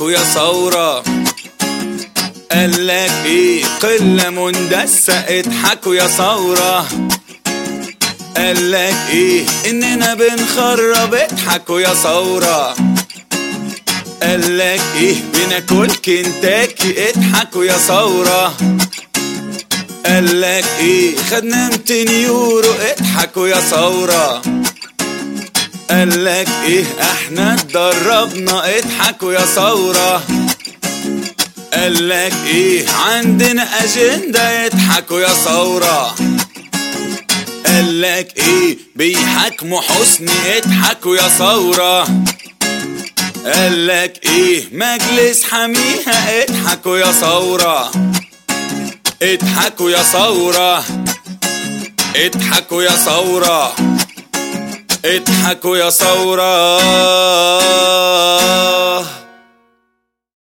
اضحكوا يا ثورة قالك ايه قلة مندسة اضحكوا يا ثورة قالك ايه اننا بنخرب اضحكوا يا ثورة قالك ايه بناكل كنتاكي اضحكوا يا ثورة قالك ايه خدنا 200 يورو اضحكوا يا ثورة قالك ايه احنا اتدربنا اضحكوا يا ثورة قالك ايه عندنا اجندة اضحكوا يا ثورة قالك ايه بيحاكموا حسني اضحكوا يا ثورة قالك ايه مجلس حميها اضحكوا يا ثورة اضحكوا يا ثورة اضحكوا يا ثورة اضحكوا يا ثورة